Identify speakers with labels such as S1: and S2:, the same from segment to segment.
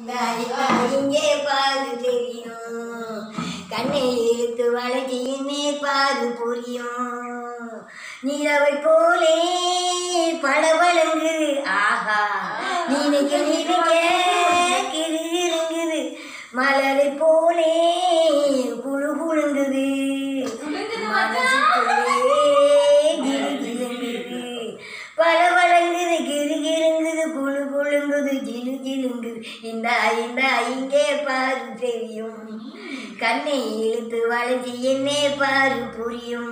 S1: இந்த இந்த இங்கே பாரு தெரியும் கண்ணை இழுத்து வளைச்சியுமே பாரு புரியும் நிலவை போலே பளபளங்கு ஆஹா நினைக்க நினைக்க கிருங்குது மலரை போலே குழு குழுங்குது மனசுக்குள்ளே கிறுகிறுங்குது பளபளங்குது கிறுகிறுங்குது குழு குழுங்குது ஜிலு ஜிலுங்குது இந்த இந்த இங்கே பாரு தெரியும் கண்ணை இழுத்து வளைச்சி என்னே பாரு புரியும்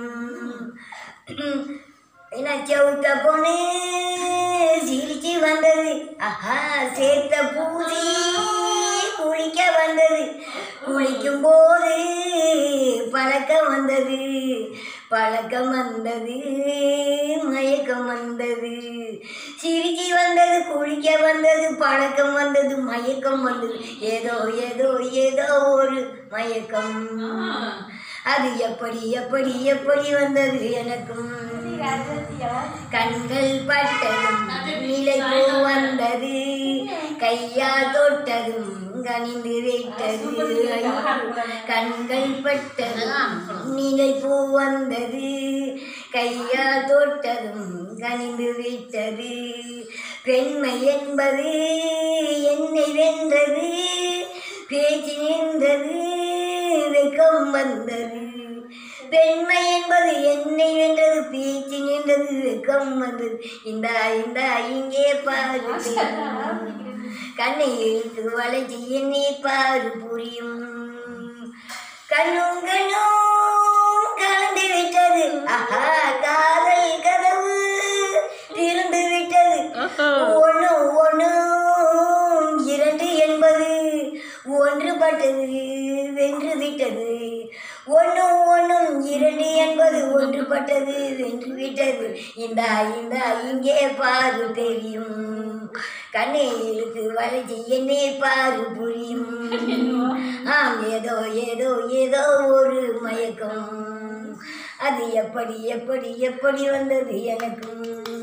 S1: என்ன செவுத்த பொண்ணு சிரிச்சு வந்தது ஆஹா சேர்த்த பூசி குளிக்க வந்தது குளிக்கும் போது பழக்கம் வந்தது பழக்கம் வந்தது மயக்கம் வந்தது சிரிச்சு வந்தது குளிக்க வந்தது பழக்கம் வந்தது மயக்கம் வந்தது ஏதோ ஏதோ ஏதோ ஒரு மயக்கம் அது எப்படி எப்படி எப்படி வந்தது எனக்கும் கண்கள் பட்டதும் நிலைக்கு வந்தது கையா தொட்டதும் கனிந்து வைத்தது கண்கள் பட்டதும் நிலைப்பு வந்தது கையா தொட்டதும் கனிந்து வைத்தது பெண்மை என்பது என்னை வென்றது பேச்சு நின்றது வெக்கம் வந்தது பெண்மை என்பது என்னை வென்றது பேச்சு நின்றது வெக்கம் வந்தது இந்த இந்த இங்கே பாரு தெரியும். கண்ணை இழுத்து வளைச்சி என்னை பாரு புரியும் கண்ணும் கண்ணும் கலந்து விட்டது ஆஹா காதல் கதவு திறந்து விட்டது ஒன்று ஒன்றும் இரண்டு என்பது ஒன்றுபட்டது வென்று விட்டது ஒன்றும் ஒன்றும் இரண்டு என்பது ஒன்றுபட்டது வென்று விட்டது இந்த இந்த இங்கே பாரு தெரியும் கண்ணை இழுத்து வளைச்சி என்னே பாரு புரியும் ஆம் ஏதோ ஏதோ ஏதோ ஒரு மயக்கம் அது எப்படி எப்படி எப்படி வந்தது எனக்கும்